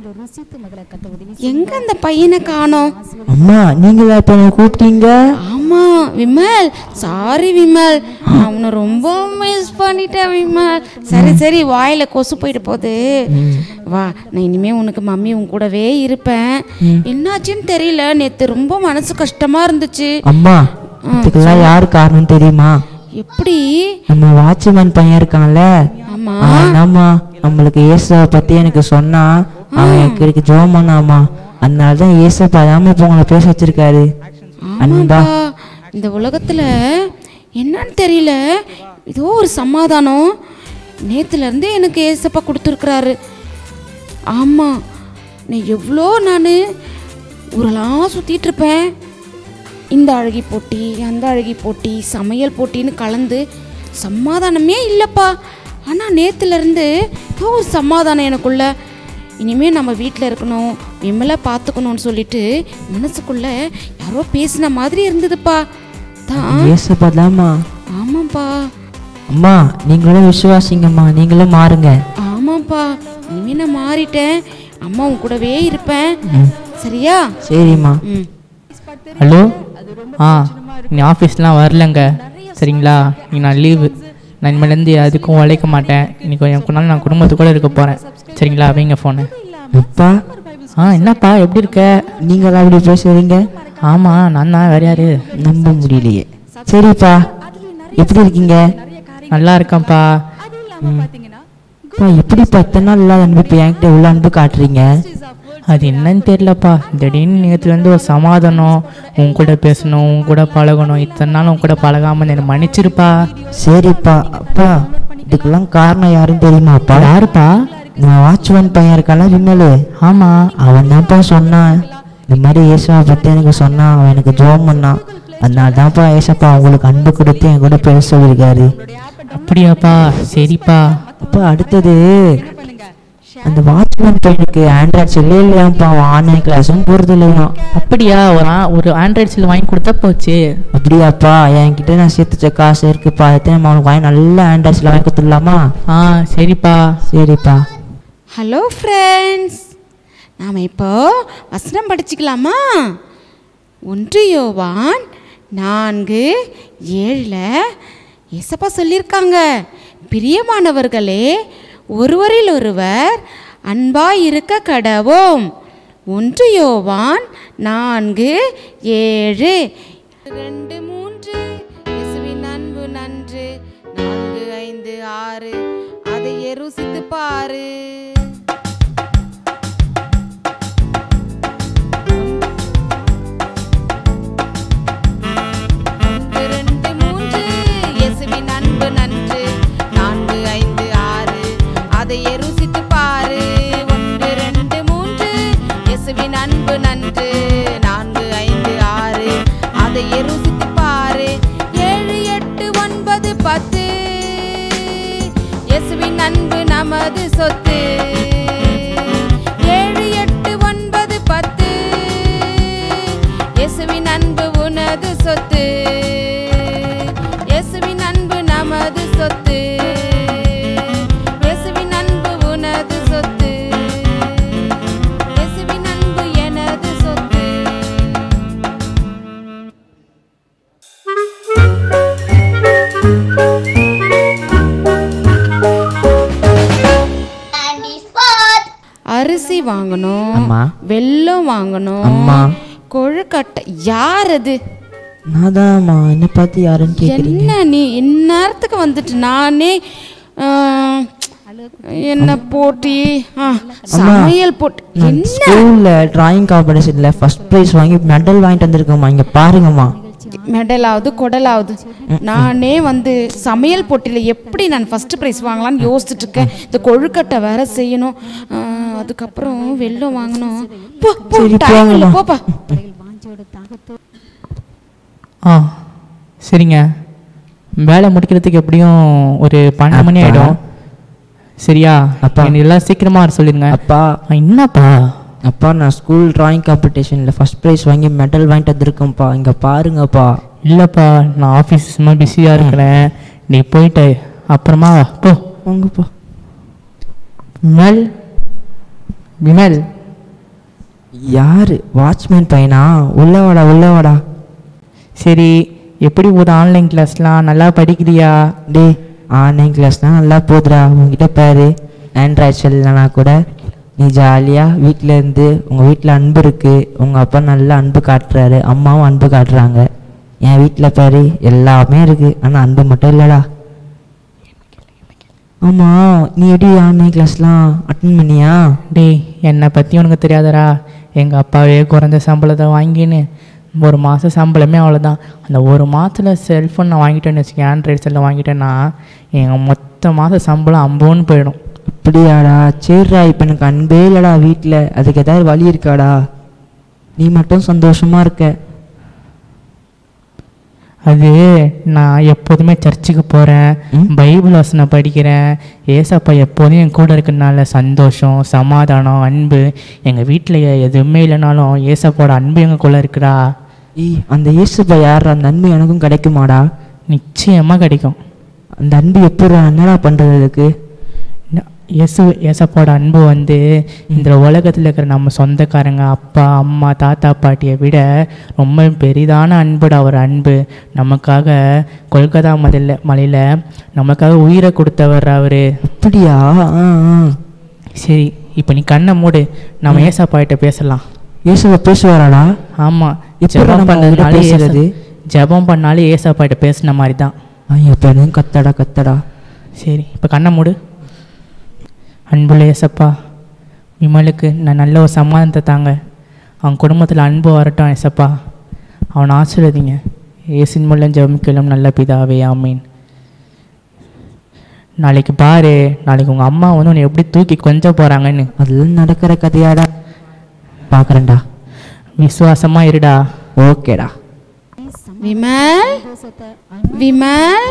எங்க அந்த பையனை காணோம் அம்மா நீங்களா இப்போ என்னை கூப்பிட்டீங்க ஆமா விமல் சாரி விமல் நான் உன்னை ரொம்ப மிஸ் பண்ணிட்டேன் விமல் சரி சரி வாயில கொசு போயிட்டு போகுது வா நான் இனிமே உனக்கு மம்மி உன் கூடவே இருப்பேன் என்னாச்சுன்னு தெரியல நேத்து ரொம்ப மனசு கஷ்டமா இருந்துச்சு அம்மா இதுக்கெல்லாம் யார் காரணம் தெரியுமா எப்படி நம்ம வாட்ச்மேன் பையன் இருக்கான்ல ஆமா ஆனாமா நம்மளுக்கு இயேசுவை பத்தி எனக்கு சொன்னா அவன் எனக்கு ஜோம் பண்ணாமா அதனால தான் இயேசப்பா தாம இப்போ உங்களை பேச வச்சிருக்காரு அன்பா ஆமாப்பா இந்த உலகத்துல என்னன்னு தெரியல ஏதோ ஒரு சமாதானம் நேத்துல இருந்தே எனக்கு ஏசப்பா கொடுத்துருக்குறாரு ஆமா நீ எவ்வளோ நான் ஊரெல்லாம் சுத்திட்டு இருப்பேன் இந்த அழகி போட்டி அந்த அழகி போட்டி சமையல் போட்டின்னு கலந்து சமாதானமே இல்லைப்பா ஆனால் நேற்றுலேருந்து ஏதோ ஒரு சமாதானம் எனக்குள்ள இனிமே நம்ம வீட்டில் இருக்கணும் விமலை பார்த்துக்கணும்னு சொல்லிட்டு மனசுக்குள்ள யாரோ பேசின மாதிரி இருந்ததுப்பா தான் இயேசப்பா தாம்மா ஆமாப்பா அம்மா நீங்களும் விசுவாசிங்கம்மா நீங்களும் மாறுங்க ஆமாப்பா இனிமே நான் மாறிட்டேன் அம்மா உன் கூடவே இருப்பேன் சரியா சரிம்மா ம் ஹலோ ஆ நீ ஆஃபீஸ்லாம் வரலங்க சரிங்களா நீ நான் லீவு நான் இனிமேலேருந்து அதுக்கும் உழைக்க மாட்டேன் இன்னைக்கு கொஞ்சம் நாள் நான் குடும்பத்து கூட இருக்க போகிறேன் சரிங்களா வைங்க ஃபோனு அப்பா ஆ என்னப்பா எப்படி இருக்க நீங்களா அப்படி பேசுறீங்க ஆமாம் நான் தான் வேற யாரு நம்ப முடியலையே சரிப்பா எப்படி இருக்கீங்க நல்லா இருக்கேன்ப்பா அப்பா எப்படிப்பா இத்தனை நாள் இல்லாத அன்பு இப்போ என்கிட்ட உள்ள அன்பு காட்டுறீங்க அது என்னன்னு தெரியலப்பா திடீர்னு நேற்றுலேருந்து ஒரு சமாதானம் உன் கூட பேசணும் உன் கூட பழகணும் இத்தனை நாள் உன் கூட பழகாமல் என்னை மன்னிச்சிருப்பா சரிப்பா அப்பா இதுக்கெல்லாம் காரணம் யாருன்னு தெரியுமாப்பா யாருப்பா நான் வாட்ச்மேன் பையன் இருக்கான விமலு ஆமாம் அவன் தான்ப்பா சொன்னான் இந்த மாதிரி ஏசுவா பற்றி எனக்கு சொன்னான் அவன் எனக்கு ஜோம் பண்ணான் அதனால தான்ப்பா ஏசப்பா உங்களுக்கு அன்பு கொடுத்து என் கூட பேச சொல்லியிருக்காரு அப்படியாப்பா சரிப்பா அப்பா அடுத்தது அந்த வாட்ச்மேன் பையனுக்கு ஆண்ட்ராய்ட் செல்லே இல்லையாப்பா அவன் ஆன்லைன் கிளாஸும் போகிறது இல்லையா அப்படியா ஒரு ஆ- ஒரு ஆண்ட்ராய்ட் செல் வாங்கி கொடுத்தா போச்சு அப்படியாப்பா என்கிட்ட நான் சேர்த்து வச்ச காசு இருக்குப்பா எத்தனை அவனுக்கு வாங்கி நல்ல ஆண்ட்ராய்ட் செல் வாங்கி கொடுத்துடலாமா ஆ சரிப்பா சரிப்பா ஹலோ ஃப்ரெண்ட்ஸ் நாம் இப்போ வசனம் படிச்சுக்கலாமா ஒன்று யோவான் நான்கு ஏழில் ஏசப்பா சொல்லியிருக்காங்க பிரியமானவர்களே ஒருவரில் ஒருவர் அன்பாய் இருக்க கடவோம் ஒன்று யோவான் நான்கு ஏழு ரெண்டு மூன்று இயேசுவின் அன்பு நன்று நான்கு ஐந்து ஆறு அதை ருசித்து பாரு ஒன்று, ரெண்டு, மூன்று, இயேசுவின் அன்பு நன்று. நான்கு, ஐந்து, ஆறு, அதையே ருசித்து பாரு. ஒன்று, ரெண்டு, மூன்று, இயேசுவின் அன்பு நன்று. நான்கு, ஐந்து, ஆறு, அதையே ருசித்து பாரு. ஏழு, எட்டு, ஒன்பது, பத்து. இயேசுவின் அன்பு நமது சொத்து ஏழு எட்டு ஒன்பது பத்து இயேசுவின் வாங்கணும் அம்மா. வெல்லம் வாங்கணும் அம்மா. கொழுக்கட்டை யார் அது நான் தான்மா என்னை பார்த்து யாருன்னு கேட்குறீங்க என்ன நீ இந்நேரத்துக்கு வந்துட்டு நானே ஆ, என்ன போட்டி ஆ, சமையல் போட்டி நான் என்ன ஸ்கூலில் டிராயிங் காம்படிஷனில் ஃபர்ஸ்ட் ப்ரைஸ் வாங்கி மெடல் வாங்கிட்டு வந்திருக்கேம்மா இங்கே பாருங்கம்மா மெடலாவது கொடலாவது நானே வந்து சமையல் போட்டியில் எப்படி நான் ஃபர்ஸ்ட் ப்ரைஸ் வாங்கலாம்னு யோசிச்சுட்டு இருக்கேன் இந்த கொழுக்கட்டை வேற செய்யணும் ஆ, அதுக்கப்புறம் வெல்லம் வாங்கணும் போ போ சரி, time இல்ல, போங்கம்மா. போப்பா ஆ சரிங்க வேலை முடிக்கிறதுக்கு எப்படியும் ஒரு பன்னெண்டு மணி அப்பா. ஆகிடும் சரியா அப்பா. என்னை எல்லாம் சீக்கிரமா வர சொல்லிடுங்க அப்பா ஆ, என்னப்பா அப்பா நான் ஸ்கூல் டிராயிங் காம்படிஷனில் ஃபர்ஸ்ட் ப்ரைஸ் வாங்கி மெடல் வாங்கிட்டு வந்திருக்கேன்ப்பா இங்கே பாருங்கப்பா இல்லைப்பா நான் ஆஃபீஸ் சும்மா பிஸியாக இருக்கிறேன் நீ போயிட்டு அப்புறமா வா போ வாங்கப்பா விமல் விமல் யாரு வாட்ச்மேன் பையனா உள்ள வாடா உள்ள வாடா சரி எப்படி போகுது ஆன்லைன் கிளாஸ்லாம் நல்லா படிக்கிறியா டேய் ஆன்லைன் கிளாஸ்லாம் நல்லா போகுதுடா உங்ககிட்ட பாரு ஆண்ட்ராய்ட் செல்லனா கூட நீ ஜாலியாக வீட்டில் இருந்து உங்கள் வீட்டில் அன்பு இருக்குது உங்கள் அப்பா நல்லா அன்பு காட்டுறாரு அம்மாவும் அன்பு காட்டுறாங்க என் வீட்டில் பாரு எல்லாமே இருக்குது ஆனால் அன்பு மட்டும் இல்லைடா ஆமாம் நீ எப்படி ஆன்லைன் கிளாஸ்லாம் அட்டன் பண்ணியா டேய் என்னை பற்றி உனக்கு தெரியாதடா எங்கள் அப்பாவே குறைஞ்ச சம்பளத்தை வாங்கின்னு ஒரு மாத சம்பளமே அவ்வளோதான் அந்த ஒரு மாதத்தில் செல்ஃபோன் நான் வாங்கிட்டேன்னு வச்சுக்கேன் ஆண்ட்ராய்ட் செல்லை வாங்கிட்டேன்னா எங்கள் மொத்த மாத சம்பளம் அம்போன்னு போயிடும் அப்படியாடா சரிடா இப்போ எனக்கு அன்பே இல்லைடா வீட்டில் அதுக்கு ஏதாவது வழி இருக்காடா நீ மட்டும் சந்தோஷமா இருக்க அது நான் எப்போதுமே சர்ச்சுக்கு போகிறேன் ம். பைபிள் வசனம் படிக்கிறேன் ஏசப்பா எப்போதும் என் கூட இருக்கனால சந்தோஷம் சமாதானம் அன்பு எங்கள் வீட்டில் எதுவுமே இல்லைனாலும் ஏசப்பாவோட அன்பு எங்களுக்குள்ளே இருக்குடா ஏய் அந்த இயேசுப்பா யார் அந்த அன்பு எனக்கும் கிடைக்குமாடா நிச்சயமாக கிடைக்கும் அந்த அன்பு எப்படி என்னடா பண்ணுறது அதுக்கு ந- இயேசு ஏசப்பாவோட அன்பு வந்து இந்த உலகத்தில் இருக்கிற நம்ம சொந்தக்காரங்க அப்பா அம்மா தாத்தா பாட்டியை விட ரொம்ப பெரிதான அன்புடா அவர் அன்பு நமக்காக கொல்கத்தா மலையில் மலையில் நமக்காக உயிரை கொடுத்தவர் அவர் அப்படியா ஆ ஆ சரி இப்போ நீ கண்ணை மூடு நம்ம ஏசப்பா கிட்ட பேசலாம் இயேசுவா பேசுவாராடா ஆமாம் எப்படிடா ஜெபம் நம்ம அவர்கிட்ட பண்ணதுனாலே பேசுறது? ஏச- ஜெபம் பண்ணாலே ஏசப்பா கிட்ட பேசின மாதிரி தான் ஐயா இப்போ எனக்கு கத்தடா கத்தடா சரி இப்போ கண்ணை மூடு அன்புள்ள ஏசப்பா விமலுக்கு நான் நல்ல ஒரு சமாதானத்தை தாங்க அவன் குடும்பத்தில் அன்பு வரட்டும் ஏசப்பா அவனை ஆசீர்வதிங்க ஏசின் மூலம் ஜெபிக்கலாம் நல்ல பிதாவே ஆமீன் நாளைக்கு பாரு நாளைக்கு உங்கள் அம்மா வந்து உன்னை எப்படி தூக்கி கொஞ்ச போகிறாங்கன்னு அதெல்லாம் நடக்கிற கதையாடா பார்க்குறேன்டா விசுவாசமாக இருடா ஓகேடா விமல் விமல்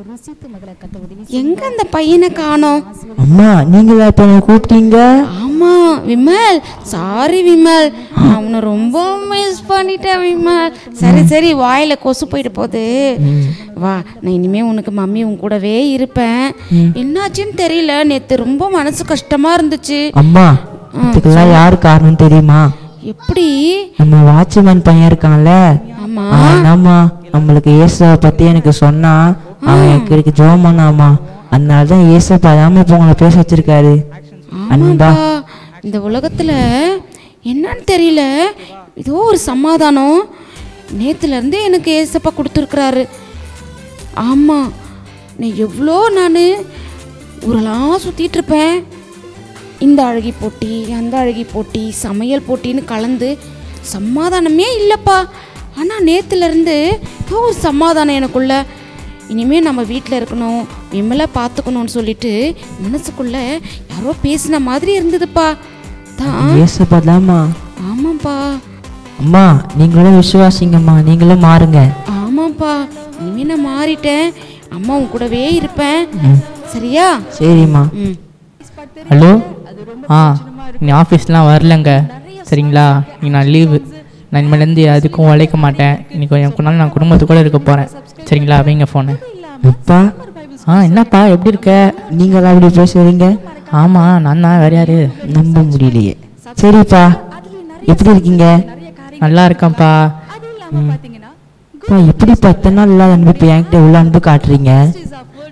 எங்க அந்த பையனை காணோம் அம்மா நீங்களா இப்போ என்னை கூப்பிட்டீங்க ஆமா விமல் சாரி விமல் நான் உன்னை ரொம்ப மிஸ் பண்ணிட்டேன் விமல் சரி சரி வாயில கொசு போயிட்டு போகுது வா நான் இனிமே உனக்கு மம்மி உன் கூடவே இருப்பேன் என்னாச்சுன்னு தெரியல நேத்து ரொம்ப மனசு கஷ்டமா இருந்துச்சு அம்மா இதுக்கெல்லாம் யார் காரணம் தெரியுமா எப்படி நம்ம வாட்ச்மேன் பையன் இருக்கான்ல ஆமா ஆனாமா நம்மளுக்கு இயேசுவை பத்தி எனக்கு சொன்னா அவன் எனக்கு ஜோம் பண்ணாமா அதனால தான் இயேசப்பா தாம இப்போ உங்களை பேச வச்சிருக்காரு அன்பா ஆமாப்பா இந்த உலகத்துல என்னன்னு தெரியல ஏதோ ஒரு சமாதானம் நேத்துல இருந்து எனக்கு ஏசப்பா கொடுத்துருக்குறாரு ஆமா நான் எவ்வளோ நான் ஊரெல்லாம் சுத்திட்டு இருப்பேன் இந்த அழகி போட்டி அந்த அழகி போட்டி சமையல் போட்டின்னு கலந்து சமாதானமே இல்லைப்பா ஆனால் நேற்றுலேருந்து ஏதோ ஒரு சமாதானம் எனக்குள்ள இனிமேல் நம்ம வீட்டில் இருக்கணும் விமலை பார்த்துக்கணும்னு சொல்லிட்டு மனசுக்குள்ள யாரோ பேசின மாதிரி இருந்ததுப்பா தான் இயேசப்பா தாம்மா ஆமாப்பா அம்மா நீங்களும் விசுவாசிங்கம்மா நீங்களும் மாறுங்க ஆமாப்பா இனிமே நான் மாறிட்டேன் அம்மா உன் கூடவே இருப்பேன் சரியா சரிம்மா ம் ஹலோ ஆ நீ ஆஃபீஸ்லாம் வரலங்க சரிங்களா நீ நான் லீவு நான் இனிமேலேருந்து அதுக்கும் உழைக்க மாட்டேன் இன்னைக்கு கொஞ்சம் நாள் நான் குடும்பத்து கூட இருக்க போகிறேன் சரிங்களா வைங்க ஃபோனு அப்பா ஆ என்னப்பா எப்படி இருக்க நீங்களா அப்படி பேசுறீங்க ஆமாம் நான் தான் வேற யாரு நம்ப முடியலையே சரிப்பா எப்படி இருக்கீங்க நல்லா இருக்கேன்ப்பா அப்பா எப்படிப்பா இத்தனை நாள் இல்லாத அன்பு இப்போ என்கிட்ட உள்ள அன்பு காட்டுறீங்க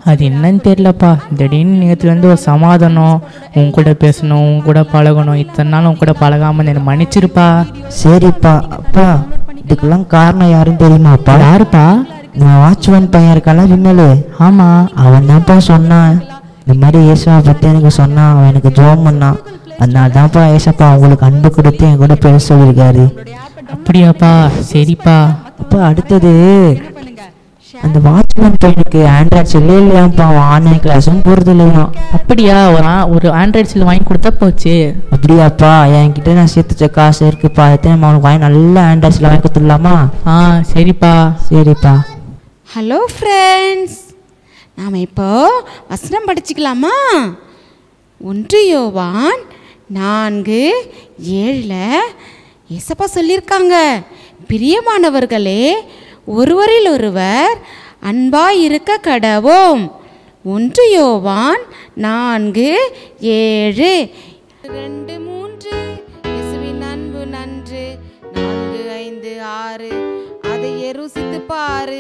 அது என்னன்னு தெரியலப்பா திடீர்னு நேற்றுலேருந்து ஒரு சமாதானம் உன் கூட பேசணும் உன் கூட பழகணும் இத்தனை நாள் உன் கூட பழகாமல் என்னை மன்னிச்சிருப்பா சரிப்பா அப்பா இதுக்கெல்லாம் காரணம் யாருன்னு தெரியுமாப்பா யாருப்பா நான் வாட்ச்மேன் பையன் இருக்கால விமலு ஆமாம் அவன் தான்ப்பா சொன்னான் இந்த மாதிரி ஏசுவை பற்றி எனக்கு சொன்னான் அவன் எனக்கு ஜோம் பண்ணான் அதனால தான்ப்பா ஏசப்பா அவங்களுக்கு அன்பு கொடுத்து என் கூட பேச சொல்லியிருக்காரு அப்படியாப்பா சரிப்பா அப்பா அடுத்தது அந்த வாட்ச்மேன் பையனுக்கு ஆண்ட்ராய்ட் செல்லே இல்லையாம்ப்பா அவன் ஆன்லைன் கிளாஸும் போகிறது இல்லையா அப்படியா ஒரு ஆ- ஒரு ஆண்ட்ராய்ட் செல் வாங்கி கொடுத்தா போச்சு அப்படியாப்பா என்கிட்ட நான் சேர்த்து வச்ச காசு இருக்குப்பா அதை நம்ம அவனுக்கு வாங்கி நல்ல ஆண்ட்ராய்ட் செல் வாங்கி கொடுத்துடலாமா ஆ சரிப்பா சரிப்பா ஹலோ ஃப்ரெண்ட்ஸ் நாம் இப்போ வசனம் படிச்சுக்கலாமா ஒன்று யோவான் நான்கு ஏழில் ஏசப்பா சொல்லியிருக்காங்க பிரியமானவர்களே ஒருவரில் ஒருவர் அன்பாய் இருக்க கடவோம் ஒன்று யோவான் நான்கு ஏழு ரெண்டு மூன்று இயேசுவின் அன்பு நன்று நான்கு ஐந்து ஆறு அதை ருசித்து பாரு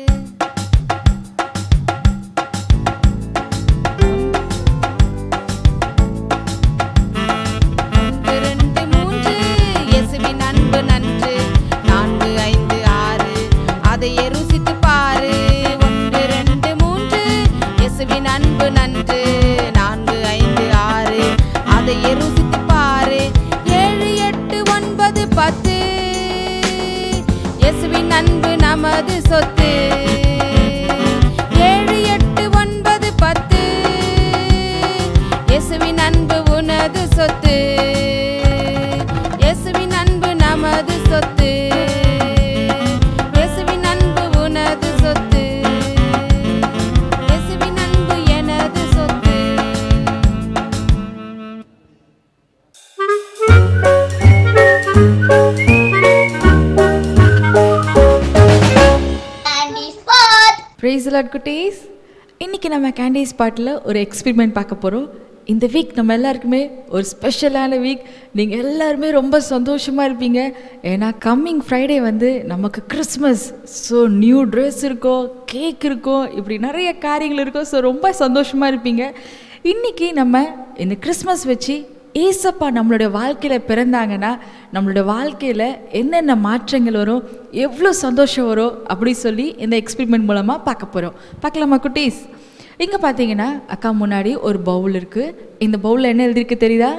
ஒன்று, ரெண்டு, மூன்று, இயேசுவின் அன்பு நன்று. நான்கு, ஐந்து, ஆறு, அதையே ருசித்து பாரு. ஒன்று, ரெண்டு, மூன்று, இயேசுவின் அன்பு நன்று. நான்கு, ஐந்து, ஆறு, அதையே ருசித்து பாரு. ஏழு, எட்டு, ஒன்பது, பத்து. இயேசுவின் அன்பு நமது சொத்து ஏழு எட்டு ஒன்பது பத்து இயேசுவின் அன்பு உனது சொத்து இயேசுவின் அன்பு நமது சொத்து இயேசுவின் அன்பு உனது சொத்து இயேசுவின் அன்பு எனது சொத்து Candy spot. ப்ரைஸ் லாட் குட்டீஸ் இன்னைக்கு நம்ம கேண்டி ஸ்பாட்டில் ஒரு எக்ஸ்பெரிமெண்ட் பார்க்க போகிறோம் இந்த வீக் நம்ம எல்லாருக்குமே ஒரு ஸ்பெஷலான வீக் நீங்கள் எல்லாருமே ரொம்ப சந்தோஷமாக இருப்பீங்க ஏன்னா கம்மிங் ஃப்ரைடே வந்து நமக்கு கிறிஸ்மஸ் ஸோ நியூ ட்ரெஸ் இருக்கும் கேக் இருக்கும் இப்படி நிறைய காரியங்கள் இருக்கும் ஸோ ரொம்ப சந்தோஷமாக இருப்பீங்க இன்றைக்கி நம்ம இந்த கிறிஸ்மஸ் வச்சு ஏசப்பா நம்மளுடைய வாழ்க்கையில் பிறந்தாங்கன்னா நம்மளுடைய வாழ்க்கையில் என்னென்ன மாற்றங்கள் வரும் எவ்வளோ சந்தோஷம் வரும் அப்படி சொல்லி இந்த எக்ஸ்பெரிமெண்ட் மூலமாக பார்க்க போகிறோம் பார்க்கலாமா குட்டீஸ் இங்கே பார்த்தீங்கன்னா அக்கா முன்னாடி ஒரு பவுல் இருக்குது இந்த பவுலில் என்ன எழுதியிருக்கு தெரியுதா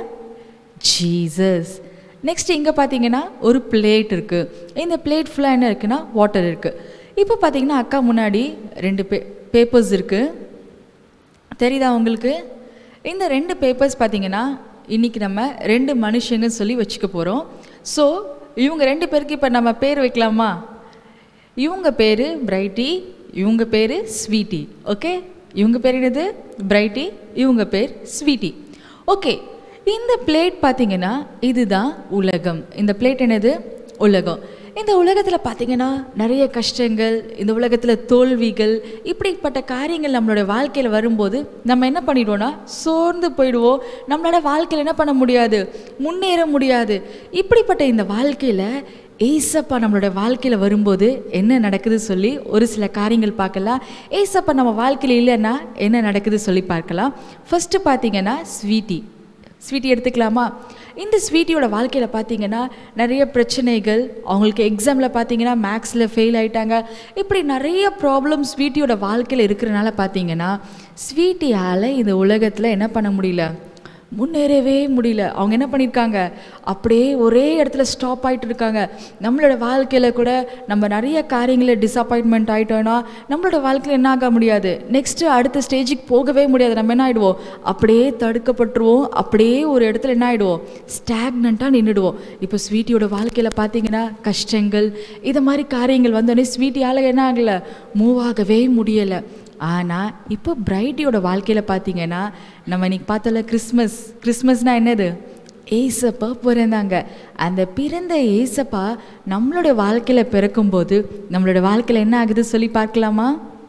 ஜீசஸ் நெக்ஸ்ட் இங்கே பார்த்தீங்கன்னா ஒரு பிளேட் இருக்குது இந்த பிளேட் ஃபுல்லாக என்ன இருக்குன்னா வாட்டர் இருக்குது இப்போ பார்த்தீங்கன்னா அக்கா முன்னாடி ரெண்டு பே பேப்பர்ஸ் இருக்குது தெரியுதா உங்களுக்கு இந்த ரெண்டு பேப்பர்ஸ் பார்த்தீங்கன்னா இன்றைக்கி நம்ம ரெண்டு மனுஷங்கன்னு சொல்லி வச்சுக்க போகிறோம் ஸோ இவங்க ரெண்டு பேருக்கு இப்போ நம்ம பேர் வைக்கலாமா இவங்க பேர் பிரைட்டி இவங்க பேர் ஸ்வீட்டி ஓகே இவங்க பேர் என்னது பிரைட்டி இவங்க பேர் ஸ்வீட்டி ஓகே இந்த பிளேட் பார்த்தீங்கன்னா இதுதான் உலகம் இந்த பிளேட் என்னது உலகம் இந்த உலகத்தில் பார்த்தீங்கன்னா நிறைய கஷ்டங்கள் இந்த உலகத்தில் தோல்விகள் இப்படிப்பட்ட காரியங்கள் நம்மளோட வாழ்க்கையில் வரும்போது நம்ம என்ன பண்ணிடுவோம்னா சோர்ந்து போயிடுவோம் நம்மளோட வாழ்க்கையில் என்ன பண்ண முடியாது முன்னேற முடியாது இப்படிப்பட்ட இந்த வாழ்க்கையில் ஏசப்பா நம்மளோட வாழ்க்கையில் வரும்போது என்ன நடக்குது சொல்லி ஒரு சில காரியங்கள் பார்க்கலாம் ஏசப்பா நம்ம வாழ்க்கையில் இல்லைன்னா என்ன நடக்குது சொல்லி பார்க்கலாம் ஃபஸ்ட்டு பார்த்தீங்கன்னா ஸ்வீட்டி ஸ்வீட்டி எடுத்துக்கலாமா இந்த ஸ்வீட்டியோட வாழ்க்கையில் பார்த்தீங்கன்னா நிறைய பிரச்சனைகள் அவங்களுக்கு எக்ஸாமில் பார்த்தீங்கன்னா மேக்ஸில் ஃபெயில் ஆயிட்டாங்க இப்படி நிறைய ப்ராப்ளம் ஸ்வீட்டியோட வாழ்க்கையில் இருக்கிறனால பார்த்தீங்கன்னா ஸ்வீட்டியால் இந்த உலகத்தில் என்ன பண்ண முடியல முன்னேறவே முடியல அவங்க என்ன பண்ணியிருக்காங்க அப்படியே ஒரே இடத்துல ஸ்டாப் ஆகிட்டு இருக்காங்க நம்மளோட வாழ்க்கையில் கூட நம்ம நிறைய காரியங்களில் டிசப்பாயின்மெண்ட் ஆகிட்டோன்னா நம்மளோட வாழ்க்கையில் என்ன ஆக முடியாது நெக்ஸ்ட்டு அடுத்த ஸ்டேஜுக்கு போகவே முடியாது நம்ம என்ன ஆகிடுவோம் அப்படியே தடுக்கப்பட்டுருவோம் அப்படியே ஒரு இடத்துல என்ன ஆகிடுவோம் ஸ்டாக்னண்ட்டாக நின்றுடுவோம் இப்போ ஸ்வீட்டியோட வாழ்க்கையில் பார்த்தீங்கன்னா கஷ்டங்கள் இது மாதிரி காரியங்கள் வந்தோடனே ஸ்வீட்டியால் என்ன ஆகலை மூவ் ஆகவே முடியலை ஆனால் இப்போ பிரைட்டியோட வாழ்க்கையில் பார்த்தீங்கன்னா நம்ம இன்னைக்கு பார்த்தோம்ல கிறிஸ்மஸ் கிறிஸ்மஸ்னால் என்னது ஏசப்பா பிறந்தாங்க அந்த பிறந்த ஏசப்பா நம்மளோட வாழ்க்கையில் பிறக்கும்போது நம்மளோட வாழ்க்கையில் என்ன ஆகுது சொல்லி பார்க்கலாமா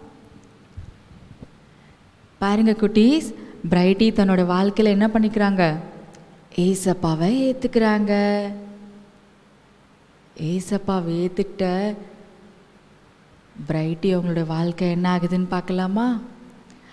பாருங்க குட்டீஸ் பிரைட்டி தன்னோட வாழ்க்கையில் என்ன பண்ணிக்கிறாங்க ஏசப்பாவை ஏற்றுக்கிறாங்க ஏசப்பாவை ஏற்றுக்கிட்ட பிரைட்டி அவங்களோட வாழ்க்கை என்ன ஆகுதுன்னு பார்க்கலாமா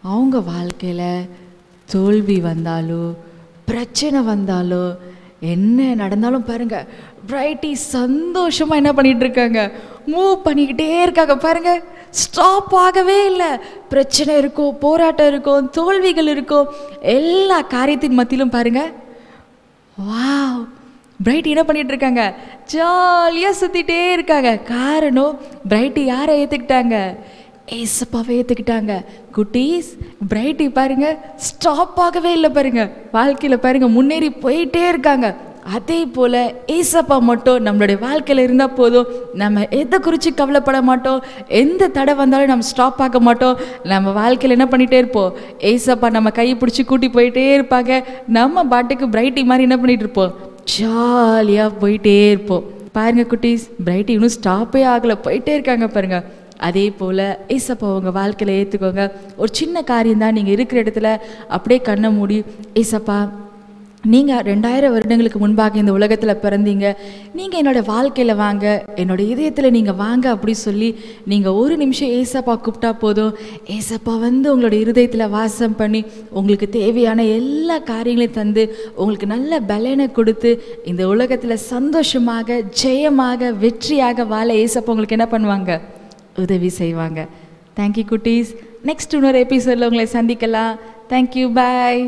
அவங்க வாழ்க்கையில் தோல்வி வந்தாலோ பிரச்சனை வந்தாலோ என்ன நடந்தாலும் பாருங்க பிரைட்டி சந்தோஷமா என்ன பண்ணிட்டு இருக்காங்க மூவ் பண்ணிக்கிட்டே இருக்காங்க பாருங்க ஸ்டாப் ஆகவே இல்லை பிரச்சனை இருக்கும் போராட்டம் இருக்கும் தோல்விகள் இருக்கும் எல்லா காரியத்தின் மத்தியிலும் பாருங்க வாவ் பிரைட் என்ன பண்ணிட்டு இருக்காங்க ஜாலியாக சுற்றிட்டே இருக்காங்க காரணம் பிரைட்டு யாரை ஏற்றுக்கிட்டாங்க ஏசப்பாவை ஏற்றுக்கிட்டாங்க குட்டீஸ் பிரைட்டி பாருங்க ஸ்டாப் ஆகவே இல்லை பாருங்க வாழ்க்கையில் பாருங்க முன்னேறி போயிட்டே இருக்காங்க அதே போல் ஏசப்பா மட்டும் நம்மளுடைய வாழ்க்கையில் இருந்தால் போதும் நம்ம எதை குறித்து கவலைப்பட மாட்டோம் எந்த தடை வந்தாலும் நம்ம ஸ்டாப் ஆக மாட்டோம் நம்ம வாழ்க்கையில் என்ன பண்ணிகிட்டே இருப்போம் ஏசப்பா நம்ம கையை பிடிச்சி கூட்டி போயிட்டே இருப்பாங்க நம்ம பாட்டுக்கு பிரைட்டி மாதிரி என்ன பண்ணிட்டு இருப்போம் ஜாலியாக போயிட்டே இருப்போம் பாருங்க குட்டீஸ் பிரைட்டி இன்னும் ஸ்டாப்பே ஆகலை போயிட்டே இருக்காங்க பாருங்க அதே போல் ஏசப்பா உங்கள் வாழ்க்கையில் ஏற்றுக்கோங்க ஒரு சின்ன காரியம் தான் நீங்கள் இருக்கிற இடத்துல அப்படியே கண்ணை மூடி ஏசப்பா நீங்கள் ரெண்டாயிரம் வருடங்களுக்கு முன்பாக இந்த உலகத்தில் பிறந்தீங்க நீங்கள் என்னோடய வாழ்க்கையில் வாங்க என்னோட இதயத்தில் நீங்கள் வாங்க அப்படி சொல்லி நீங்கள் ஒரு நிமிஷம் ஏசப்பா கூப்பிட்டா போதும் ஏசப்பா வந்து உங்களோட இருதயத்தில் வாசம் பண்ணி உங்களுக்கு தேவையான எல்லா காரியங்களையும் தந்து உங்களுக்கு நல்ல பலனை கொடுத்து இந்த உலகத்தில் சந்தோஷமாக ஜெயமாக வெற்றியாக வாழ ஏசப்பா உங்களுக்கு என்ன பண்ணுவாங்க உதவி செய்வாங்க தேங்க்யூ குட்டீஸ் நெக்ஸ்ட் இன்னொரு எபிசோடில் உங்களை சந்திக்கலாம் thank you bye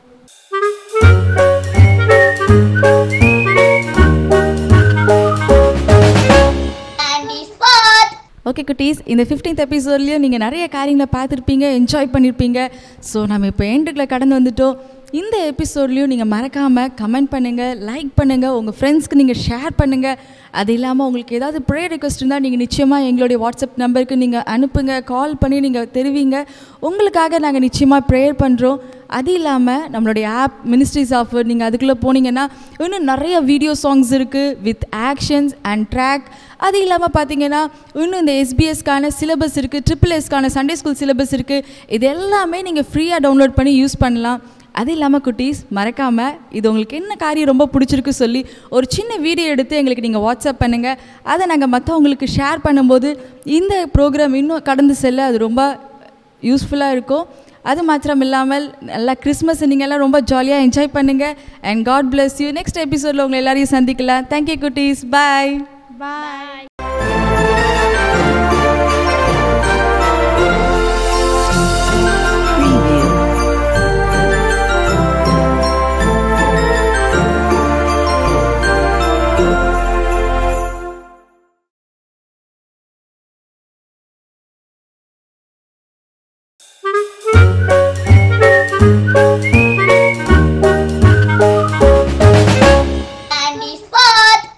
Candy spot. Okay குட்டீஸ் இந்த ஃபிஃப்டீன்த் எபிசோட்லேயும் நீங்கள் நிறைய காரியங்களை பார்த்துருப்பீங்க என்ஜாய் பண்ணியிருப்பீங்க ஸோ நம்ம இப்போ எண்டுக்குள்ள கடந்து வந்துட்டோம் இந்த எபிசோட்லேயும் நீங்கள் மறக்காமல் கமெண்ட் பண்ணுங்கள் லைக் பண்ணுங்கள் உங்கள் ஃப்ரெண்ட்ஸ்க்கு நீங்கள் ஷேர் பண்ணுங்கள் அது இல்லாமல் உங்களுக்கு ஏதாவது ப்ரேயர் ரெக்வஸ்ட் இருந்தால் நீங்கள் நிச்சயமாக எங்களுடைய வாட்ஸ்அப் நம்பருக்கு நீங்கள் அனுப்புங்க கால் பண்ணி நீங்கள் தெரிவிங்க உங்களுக்காக நாங்கள் நிச்சயமாக ப்ரேயர் பண்ணுறோம் அது இல்லாமல் நம்மளுடைய ஆப் மினிஸ்ட்ரிஸ் ஆஃபர் நீங்கள் அதுக்குள்ளே போனீங்கன்னா இன்னும் நிறைய வீடியோ சாங்ஸ் இருக்குது வித் ஆக்ஷன்ஸ் அண்ட் ட்ராக் அது இல்லாமல் பார்த்தீங்கன்னா இன்னும் இந்த எஸ்பிஎஸ்க்கான சிலபஸ் இருக்குது ட்ரிபிள் எஸ்க்கான சண்டே ஸ்கூல் சிலபஸ் இருக்குது இது எல்லாமே நீங்கள் ஃப்ரீயாக டவுன்லோட் பண்ணி யூஸ் பண்ணலாம் அது இல்லாமல் குட்டீஸ் மறக்காமல் இது உங்களுக்கு என்ன காரியம் ரொம்ப பிடிச்சிருக்கு சொல்லி ஒரு சின்ன வீடியோ எடுத்து எங்களுக்கு நீங்கள் வாட்ஸ்அப் பண்ணுங்கள் அதை நாங்கள் மற்றவங்களுக்கு ஷேர் பண்ணும்போது இந்த ப்ரோக்ராம் இன்னும் கடந்து செல்ல அது ரொம்ப யூஸ்ஃபுல்லாக இருக்கும் அது மாத்திரம் இல்லாமல் நல்லா கிறிஸ்மஸ் நீங்கள் எல்லாம் ரொம்ப ஜாலியாக என்ஜாய் பண்ணுங்கள் and God bless you next எபிசோடில் உங்களை எல்லாரையும் சந்திக்கலாம் தேங்க்யூ குட்டீஸ் பாய் பாய்